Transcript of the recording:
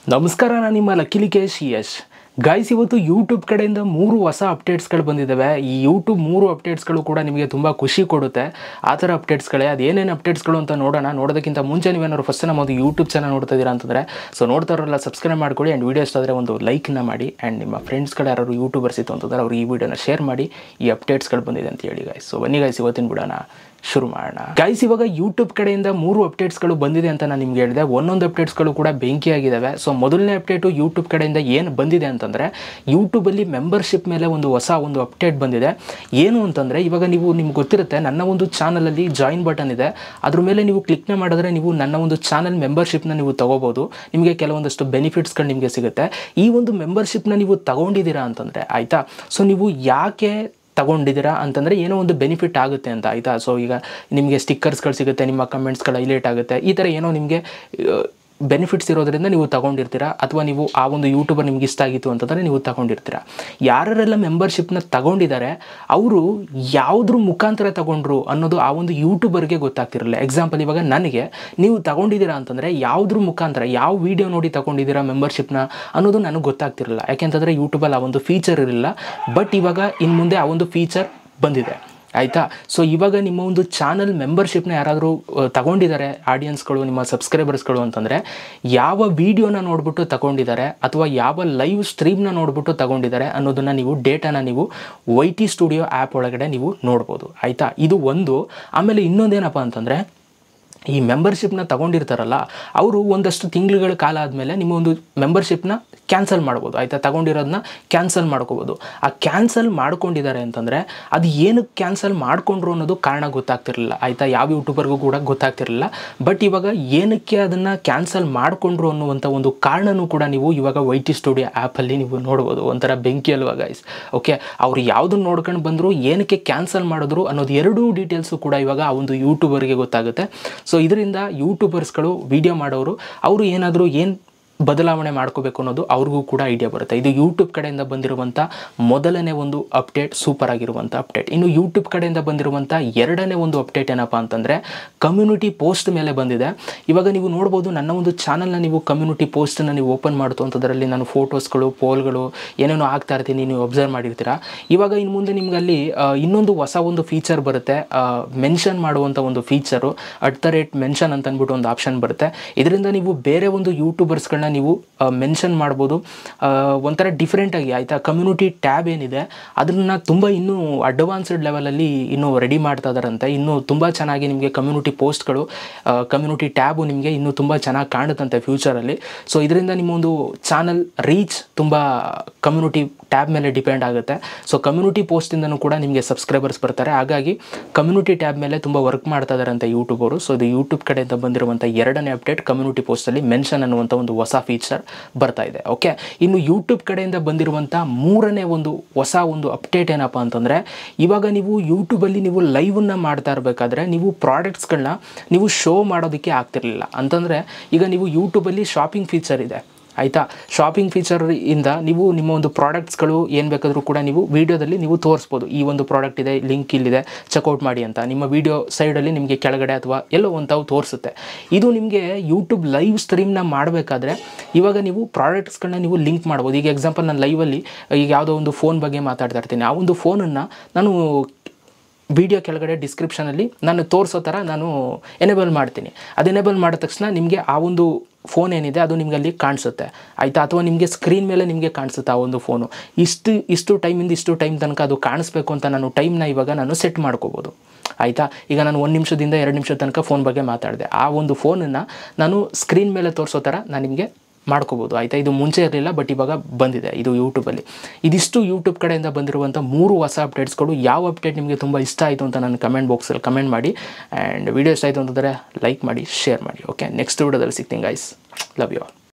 ನಮಸ್ಕಾರ ನಾನು ನಿಮ್ಮ ಲಕ್ಕಿಲಿಕೇಶ್ ಯಶ್ ಗೈಸ್ ಇವತ್ತು ಯೂಟ್ಯೂಬ್ ಕಡೆಯಿಂದ ಮೂರು ಹೊಸ ಅಪ್ಡೇಟ್ಸ್ಗಳು ಬಂದಿದ್ದಾವೆ ಈ ಯೂಟ್ಯೂಬ್ ಮೂರು ಅಪ್ಡೇಟ್ಸ್ಗಳು ಕೂಡ ನಿಮಗೆ ತುಂಬ ಖುಷಿ ಕೊಡುತ್ತೆ ಆ ಥರ ಅಪ್ಡೇಟ್ಸ್ಗಳೇ ಅದು ಏನೇನು ಅಪ್ಡೇಟ್ಸ್ಗಳು ಅಂತ ನೋಡೋಣ ನೋಡೋದಕ್ಕಿಂತ ಮುಂಚೆ ನೀವೇನಾದ್ರು ಫಸ್ಟ್ ನಮ್ಮ ಒಂದು ಯೂಟ್ಯೂಬ್ ಚಾನಲ್ ನೋಡ್ತಾ ಇದ್ದೀರಾ ಅಂತಂದರೆ ಸೊ ನೋಡ್ತಾ ಇರೋಲ್ಲ ಸಬ್ಸ್ಕ್ರೈಬ್ ಮಾಡ್ಕೊಳ್ಳಿ ಆ್ಯಂಡ್ ವೀಡಿಯೋ ಇಷ್ಟ ಆದರೆ ಒಂದು ಲೈಕ್ನ ಮಾಡಿ ಆ್ಯಂಡ್ ನಿಮ್ಮ ಫ್ರೆಂಡ್ಸ್ಗಳು ಯಾರು ಯೂಟ್ಯೂಬರ್ಸ್ ಇತ್ತು ಅಂತಂದರೆ ಅವ್ರು ಈ ವಿಡಿಯೋನ ಶೇರ್ ಮಾಡಿ ಈ ಅಪ್ಡೇಟ್ಸ್ಗಳು ಬಂದಿದೆ ಅಂತ ಹೇಳಿ ಗೈಸ್ ಸೊ ಬನ್ನಿ ಗೈಸ್ ಇವತ್ತಿನ ಬಿಡೋಣ ಶುರು ಮಾಡೋಣ ಗೈಸ್ ಇವಾಗ ಯೂಟ್ಯೂಬ್ ಕಡೆಯಿಂದ ಮೂರು ಅಪ್ಡೇಟ್ಸ್ಗಳು ಬಂದಿದೆ ಅಂತ ನಾನು ನಿಮ್ಗೆ ಹೇಳಿದೆ ಒಂದೊಂದು ಅಪ್ಡೇಟ್ಸ್ಗಳು ಕೂಡ ಬೆಂಕಿಯಾಗಿದ್ದಾವೆ ಸೊ ಮೊದಲನೇ ಅಪ್ಡೇಟು ಯೂಟ್ಯೂಬ್ ಕಡೆಯಿಂದ ಏನು ಬಂದಿದೆ ಅಂತಂದರೆ ಯೂಟ್ಯೂಬಲ್ಲಿ ಮೆಂಬರ್ಶಿಪ್ ಮೇಲೆ ಒಂದು ಹೊಸ ಒಂದು ಅಪ್ಡೇಟ್ ಬಂದಿದೆ ಏನು ಅಂತಂದರೆ ಇವಾಗ ನೀವು ನಿಮ್ಗೆ ಗೊತ್ತಿರುತ್ತೆ ನನ್ನ ಒಂದು ಚಾನಲಲ್ಲಿ ಜಾಯಿನ್ ಬಟನ್ ಇದೆ ಅದ್ರ ಮೇಲೆ ನೀವು ಕ್ಲಿಕ್ನ ಮಾಡಿದ್ರೆ ನೀವು ನನ್ನ ಒಂದು ಚಾನಲ್ ಮೆಂಬರ್ಶಿಪ್ನ ನೀವು ತಗೋಬೋದು ನಿಮಗೆ ಕೆಲವೊಂದಷ್ಟು ಬೆನಿಫಿಟ್ಸ್ಗಳು ನಿಮಗೆ ಸಿಗುತ್ತೆ ಈ ಒಂದು ಮೆಂಬರ್ಶಿಪ್ನ ನೀವು ತಗೊಂಡಿದ್ದೀರಾ ಅಂತಂದರೆ ಆಯಿತಾ ಸೊ ನೀವು ಯಾಕೆ ತಗೊಂಡಿದ್ದೀರಾ ಅಂತಂದರೆ ಏನೋ ಒಂದು ಬೆನಿಫಿಟ್ ಆಗುತ್ತೆ ಅಂತ ಆಯಿತಾ ಸೊ ಈಗ ನಿಮಗೆ ಸ್ಟಿಕ್ಕರ್ಸ್ಗಳು ಸಿಗುತ್ತೆ ನಿಮ್ಮ ಕಮೆಂಟ್ಸ್ಗಳು ಹೈಲೈಟ್ ಆಗುತ್ತೆ ಈ ಥರ ಏನೋ ನಿಮಗೆ ಬೆನಿಫಿಟ್ಸ್ ಇರೋದ್ರಿಂದ ನೀವು ತಗೊಂಡಿರ್ತೀರಾ ಅಥವಾ ನೀವು ಆ ಒಂದು ಯೂಟ್ಯೂಬರ್ ನಿಮ್ಗೆ ಇಷ್ಟ ಆಗಿತ್ತು ಅಂತಂದರೆ ನೀವು ತಗೊಂಡಿರ್ತೀರಾ ಯಾರೆಲ್ಲ ಮೆಂಬರ್ಶಿಪ್ನ ತಗೊಂಡಿದ್ದಾರೆ ಅವರು ಯಾವುದ್ರ ಮುಖಾಂತರ ತಗೊಂಡ್ರು ಅನ್ನೋದು ಆ ಒಂದು ಯೂಟ್ಯೂಬರ್ಗೆ ಗೊತ್ತಾಗ್ತಿರಲಿಲ್ಲ ಎಕ್ಸಾಂಪಲ್ ಇವಾಗ ನನಗೆ ನೀವು ತಗೊಂಡಿದ್ದೀರಾ ಅಂತಂದರೆ ಯಾವುದ್ರ ಮುಖಾಂತರ ಯಾವ ವಿಡಿಯೋ ನೋಡಿ ತಗೊಂಡಿದ್ದೀರಾ ಮೆಂಬರ್ಶಿಪ್ನ ಅನ್ನೋದು ನನಗೆ ಗೊತ್ತಾಗ್ತಿರಲಿಲ್ಲ ಯಾಕೆಂತಂದರೆ ಯೂಟ್ಯೂಬಲ್ಲಿ ಆ ಒಂದು ಫೀಚರ್ ಇರಲಿಲ್ಲ ಬಟ್ ಇವಾಗ ಇನ್ನು ಮುಂದೆ ಆ ಒಂದು ಫೀಚರ್ ಬಂದಿದೆ ಆಯಿತಾ ಸೊ ಇವಾಗ ನಿಮ್ಮ ಒಂದು ಚಾನಲ್ ಮೆಂಬರ್ಶಿಪ್ನ ಯಾರಾದರೂ ತಗೊಂಡಿದ್ದಾರೆ ಆಡಿಯನ್ಸ್ಗಳು ನಿಮ್ಮ ಸಬ್ಸ್ಕ್ರೈಬರ್ಸ್ಗಳು ಅಂತಂದರೆ ಯಾವ ವಿಡಿಯೋನ ನೋಡಿಬಿಟ್ಟು ತಗೊಂಡಿದ್ದಾರೆ ಅಥವಾ ಯಾವ ಲೈವ್ ಸ್ಟ್ರೀಮ್ನ ನೋಡಿಬಿಟ್ಟು ತಗೊಂಡಿದ್ದಾರೆ ಅನ್ನೋದನ್ನು ನೀವು ಡೇಟಾನ ನೀವು ವೈ ಟಿ ಸ್ಟುಡಿಯೋ ಆ್ಯಪ್ ಒಳಗಡೆ ನೀವು ನೋಡ್ಬೋದು ಆಯಿತಾ ಇದು ಒಂದು ಆಮೇಲೆ ಇನ್ನೊಂದೇನಪ್ಪ ಅಂತಂದರೆ ಈ ಮೆಂಬರ್ಶಿಪ್ನ ತಗೊಂಡಿರ್ತಾರಲ್ಲ ಅವರು ಒಂದಷ್ಟು ತಿಂಗಳುಗಳ ಕಾಲ ಆದಮೇಲೆ ನಿಮ್ಮ ಒಂದು ಮೆಂಬರ್ಶಿಪ್ನ ಕ್ಯಾನ್ಸಲ್ ಮಾಡ್ಬೋದು ಆಯಿತಾ ತಗೊಂಡಿರೋದನ್ನ ಕ್ಯಾನ್ಸಲ್ ಮಾಡ್ಕೋಬೋದು ಆ ಕ್ಯಾನ್ಸಲ್ ಮಾಡ್ಕೊಂಡಿದ್ದಾರೆ ಅಂತಂದರೆ ಅದು ಏನಕ್ಕೆ ಕ್ಯಾನ್ಸಲ್ ಮಾಡಿಕೊಂಡ್ರು ಅನ್ನೋದು ಕಾರಣ ಗೊತ್ತಾಗ್ತಿರಲಿಲ್ಲ ಆಯಿತಾ ಯಾವ ಯೂಟ್ಯೂಬರ್ಗೂ ಕೂಡ ಗೊತ್ತಾಗ್ತಿರಲಿಲ್ಲ ಬಟ್ ಇವಾಗ ಏನಕ್ಕೆ ಅದನ್ನು ಕ್ಯಾನ್ಸಲ್ ಮಾಡಿಕೊಂಡ್ರು ಅನ್ನುವಂಥ ಒಂದು ಕಾರಣನೂ ಕೂಡ ನೀವು ಇವಾಗ ವೈ ಟಿ ಸ್ಟುಡಿಯೋ ಆ್ಯಪಲ್ಲಿ ನೀವು ನೋಡ್ಬೋದು ಒಂಥರ ಬೆಂಕಿ ಅಲ್ವಾ ಗೈಸ್ ಓಕೆ ಅವ್ರು ಯಾವುದನ್ನು ನೋಡ್ಕೊಂಡು ಬಂದರು ಏನಕ್ಕೆ ಕ್ಯಾನ್ಸಲ್ ಮಾಡಿದ್ರು ಅನ್ನೋದು ಎರಡೂ ಡೀಟೇಲ್ಸು ಕೂಡ ಇವಾಗ ಆ ಒಂದು ಯೂಟ್ಯೂಬರ್ಗೆ ಗೊತ್ತಾಗುತ್ತೆ ಸೊ ಇದರಿಂದ ಯೂಟ್ಯೂಬರ್ಸ್ಗಳು ವಿಡಿಯೋ ಮಾಡೋರು ಅವರು ಏನಾದರೂ ಏನು ಬದಲಾವಣೆ ಮಾಡ್ಕೋಬೇಕು ಅನ್ನೋದು ಅವ್ರಿಗೂ ಕೂಡ ಐಡಿಯಾ ಬರುತ್ತೆ ಇದು ಯೂಟ್ಯೂಬ್ ಕಡೆಯಿಂದ ಬಂದಿರುವಂಥ ಮೊದಲನೇ ಒಂದು ಅಪ್ಡೇಟ್ ಸೂಪರ್ ಆಗಿರುವಂಥ ಅಪ್ಡೇಟ್ ಇನ್ನು ಯೂಟ್ಯೂಬ್ ಕಡೆಯಿಂದ ಬಂದಿರುವಂಥ ಎರಡನೇ ಒಂದು ಅಪ್ಡೇಟ್ ಏನಪ್ಪ ಅಂತಂದರೆ ಕಮ್ಯುನಿಟಿ ಪೋಸ್ಟ್ ಮೇಲೆ ಬಂದಿದೆ ಇವಾಗ ನೀವು ನೋಡ್ಬೋದು ನನ್ನ ಒಂದು ಚಾನಲ್ನ ನೀವು ಕಮ್ಯುನಿಟಿ ಪೋಸ್ಟನ್ನು ನೀವು ಓಪನ್ ಮಾಡ್ತು ಅಂತದರಲ್ಲಿ ನಾನು ಫೋಟೋಸ್ಗಳು ಪೋಲ್ಗಳು ಏನೇನೋ ಆಗ್ತಾ ಇರ್ತೀನಿ ನೀವು ಅಬ್ಸರ್ವ್ ಮಾಡಿರ್ತೀರಾ ಇವಾಗ ಇನ್ನು ಮುಂದೆ ನಿಮ್ಗೆ ಅಲ್ಲಿ ಆ, ಇನ್ನೊಂದು ಹೊಸ ಒಂದು ಫೀಚರ್ ಬರುತ್ತೆ ಮೆನ್ಷನ್ ಮಾಡುವಂಥ ಒಂದು feature at the rate mention ಅಂತ ಅಂದ್ಬಿಟ್ಟು ಒಂದು ಆಪ್ಷನ್ ಬರುತ್ತೆ ಇದರಿಂದ ನೀವು ಬೇರೆ ಒಂದು ಯೂಟ್ಯೂಬರ್ಸ್ಗಳನ್ನ ನೀವು ಮೆನ್ಷನ್ ಮಾಡ್ಬೋದು ಆ, ಒಂಥರ ಡಿಫ್ರೆಂಟಾಗಿ ಆಯಿತಾ ಕಮ್ಯುನಿಟಿ ಟ್ಯಾಬ್ ಏನಿದೆ ಅದನ್ನು ತುಂಬ ಇನ್ನೂ ಅಡ್ವಾನ್ಸ್ಡ್ ಲೆವೆಲಲ್ಲಿ ಇನ್ನೂ ರೆಡಿ ಮಾಡ್ತಾ ಇದ್ದಾರಂತೆ ಇನ್ನೂ ತುಂಬ ಚೆನ್ನಾಗಿ ನಿಮಗೆ ಕಮ್ಯುನಿಟಿ ಪೋಸ್ಟ್ಗಳು ಕಮ್ಯುನಿಟಿ ಟ್ಯಾಬು ನಿಮಗೆ ಇನ್ನೂ ತುಂಬ ಚೆನ್ನಾಗಿ ಕಾಣುತ್ತಂತೆ ಫ್ಯೂಚರಲ್ಲಿ ಸೊ ಇದರಿಂದ ನಿಮ್ಮ ಒಂದು ಚಾನಲ್ ರೀಚ್ ತುಂಬ ಕಮ್ಯುನಿಟಿ ಟ್ಯಾಬ್ ಮೇಲೆ ಡಿಪೆಂಡ್ ಆಗುತ್ತೆ ಸೊ ಕಮ್ಯುನಿಟಿ ಪೋಸ್ಟಿಂದನೂ ಕೂಡ ನಿಮಗೆ ಸಬ್ಸ್ಕ್ರೈಬರ್ಸ್ ಬರ್ತಾರೆ ಹಾಗಾಗಿ ಕಮ್ಯುನಿಟಿ ಟ್ಯಾಬ್ ಮೇಲೆ ತುಂಬ ವರ್ಕ್ ಮಾಡ್ತಾ ಇದ್ದಾರಂತೆ ಯೂಟ್ಯೂಬರು ಸೊ ಇದು ಯೂಟ್ಯೂಬ್ ಕಡೆಯಿಂದ ಬಂದಿರುವಂಥ ಎರಡನೇ ಅಪ್ಡೇಟ್ ಕಮ್ಯುನಿಟಿ ಪೋಸ್ಟಲ್ಲಿ ಮೆನ್ಷನ್ ಅನ್ನುವಂಥ ಒಂದು ಹೊಸ ಫೀಚರ್ ಬರ್ತಾ ಇದೆ ಓಕೆ ಇನ್ನು ಯೂಟ್ಯೂಬ್ ಕಡೆಯಿಂದ ಬಂದಿರುವಂಥ ಮೂರನೇ ಒಂದು ಹೊಸ ಒಂದು ಅಪ್ಡೇಟ್ ಏನಪ್ಪ ಅಂತಂದರೆ ಇವಾಗ ನೀವು ಯೂಟ್ಯೂಬಲ್ಲಿ ನೀವು ಲೈವನ್ನು ಮಾಡ್ತಾ ಇರಬೇಕಾದ್ರೆ ನೀವು ಪ್ರಾಡಕ್ಟ್ಸ್ಗಳನ್ನ ನೀವು ಶೋ ಮಾಡೋದಕ್ಕೆ ಆಗ್ತಿರ್ಲಿಲ್ಲ ಅಂತಂದರೆ ಈಗ ನೀವು ಯೂಟ್ಯೂಬಲ್ಲಿ ಶಾಪಿಂಗ್ ಫೀಚರ್ ಇದೆ ಆಯಿತಾ ಶಾಪಿಂಗ್ ಫೀಚರ್ ಇಂದ ನೀವು ನಿಮ್ಮ ಒಂದು ಪ್ರಾಡಕ್ಟ್ಸ್ಗಳು ಏನು ಬೇಕಾದರೂ ಕೂಡ ನೀವು ವೀಡಿಯೋದಲ್ಲಿ ನೀವು ತೋರಿಸ್ಬೋದು ಈ ಒಂದು ಪ್ರಾಡಕ್ಟ್ ಇದೆ ಲಿಂಕ್ ಇಲ್ಲಿದೆ ಚೆಕ್ಔಟ್ ಮಾಡಿ ಅಂತ ನಿಮ್ಮ ವೀಡಿಯೋ ಸೈಡಲ್ಲಿ ನಿಮಗೆ ಕೆಳಗಡೆ ಅಥವಾ ಎಲ್ಲೋ ಒಂಥವು ತೋರಿಸುತ್ತೆ ಇದು ನಿಮಗೆ ಯೂಟ್ಯೂಬ್ ಲೈವ್ ಸ್ಟ್ರೀಮ್ನ ಮಾಡಬೇಕಾದ್ರೆ ಇವಾಗ ನೀವು ಪ್ರಾಡಕ್ಟ್ಸ್ಗಳನ್ನ ನೀವು ಲಿಂಕ್ ಮಾಡ್ಬೋದು ಈಗ ಎಕ್ಸಾಂಪಲ್ ನಾನು ಲೈವಲ್ಲಿ ಈಗ ಯಾವುದೋ ಒಂದು ಫೋನ್ ಬಗ್ಗೆ ಮಾತಾಡ್ತಾ ಇರ್ತೀನಿ ಆ ಒಂದು ಫೋನನ್ನು ನಾನು ವಿಡಿಯೋ ಕೆಳಗಡೆ ಡಿಸ್ಕ್ರಿಪ್ಷನಲ್ಲಿ ನಾನು ತೋರಿಸೋ ಥರ ನಾನು ಎನೇಬಲ್ ಮಾಡ್ತೀನಿ ಅದು ಎನೇಬಲ್ ಮಾಡಿದ ತಕ್ಷಣ ನಿಮಗೆ ಆ ಒಂದು ಫೋನ್ ಏನಿದೆ ಅದು ನಿಮಗೆ ಅಲ್ಲಿ ಕಾಣಿಸುತ್ತೆ ಆಯಿತಾ ಅಥವಾ ನಿಮಗೆ ಸ್ಕ್ರೀನ್ ಮೇಲೆ ನಿಮಗೆ ಕಾಣಿಸುತ್ತೆ ಆ ಒಂದು ಫೋನು ಇಷ್ಟು ಇಷ್ಟು ಟೈಮಿಂದ ಇಷ್ಟು ಟೈಮ್ ತನಕ ಅದು ಕಾಣಿಸ್ಬೇಕು ಅಂತ ನಾನು ಟೈಮ್ನ ಇವಾಗ ನಾನು ಸೆಟ್ ಮಾಡ್ಕೋಬೋದು ಆಯಿತಾ ಈಗ ನಾನು ಒಂದು ನಿಮಿಷದಿಂದ ಎರಡು ನಿಮಿಷದ ತನಕ ಫೋನ್ ಬಗ್ಗೆ ಮಾತಾಡಿದೆ ಆ ಒಂದು ಫೋನನ್ನು ನಾನು ಸ್ಕ್ರೀನ್ ಮೇಲೆ ತೋರಿಸೋ ಥರ ನಾನು ನಿಮಗೆ ಮಾಡ್ಕೋಬೋದು ಆಯಿತಾ ಇದು ಮುಂಚೆ ಇರಲಿಲ್ಲ ಬಟ್ ಇವಾಗ ಬಂದಿದೆ ಇದು ಯೂಟ್ಯೂಬಲ್ಲಿ ಇದಿಷ್ಟು ಯೂಟ್ಯೂಬ್ ಕಡೆಯಿಂದ ಬಂದಿರುವಂಥ ಮೂರು ಹೊಸ ಅಪ್ಡೇಟ್ಸ್ಗಳು ಯಾವ ಅಪ್ಡೇಟ್ ನಿಮಗೆ ತುಂಬ ಇಷ್ಟ ಆಯಿತು ಅಂತ ನಾನು ಕಮೆಂಟ್ ಬಾಕ್ಸಲ್ಲಿ ಕಮೆಂಟ್ ಮಾಡಿ ಆ್ಯಂಡ್ ವಿಡಿಯೋ ಇಷ್ಟ ಆಯಿತು ಅಂತಂದರೆ ಲೈಕ್ ಮಾಡಿ ಶೇರ್ ಮಾಡಿ ಓಕೆ ನೆಕ್ಸ್ಟ್ ವಿಡಿಯೋದಲ್ಲಿ ಸಿಗ್ತೀನಿ ಗೈಸ್ ಲವ್ ಯು ಆಲ್